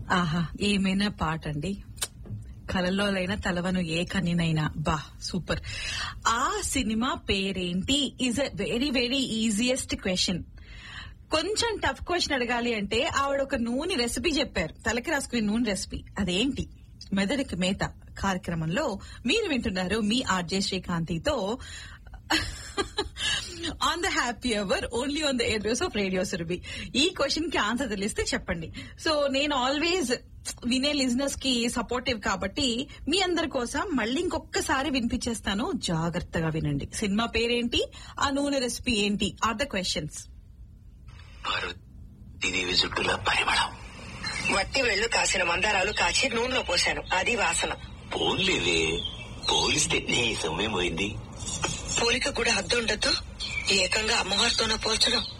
ఆహా ఏమైనా పాట అండి కలలోలైనా తలవను ఏ కన్నినైనా బా సూపర్ ఆ సినిమా పేరేంటి is a very very easiest question కొంచెం టఫ్ క్వశ్చన్ అడగాలి అంటే ఆవిడ ఒక నూనె రెసిపీ చెప్పారు తలకి రాసుకునే నూనె రెసిపీ అదేంటి మెదడుకి మేత కార్యక్రమంలో మీరు వింటున్నారు మీ ఆర్జే శ్రీకాంతితో on the happy hour only on the areas of radio Surabhi ఈ క్వశ్చన్ కి ఆన్సర్ తెలిస్తే చెప్పండి సో నేను ఆల్వేస్ వినే లిజినెస్ కి సపోర్టివ్ కాబట్టి మీ అందరి కోసం మళ్ళీ ఇంకొకసారి వినిపించేస్తాను జాగ్రత్తగా వినండి సినిమా పేరేంటి ఆ నూనె రెసిపీ ఏంటి ఆర్ ద క్వశ్చన్స్ పార్వతీదేవి జుట్టుల పరిమళం వట్టి వెళ్ళు కాసిన మందారాలు కాచి నూనెలో పోశాను అది వాసన పోన్లేవే పోలిస్తే నీ సమయం పోయింది పోలిక కూడా హద్దు ఉండద్దు ఏకంగా అమ్మవారితోన పోల్చడం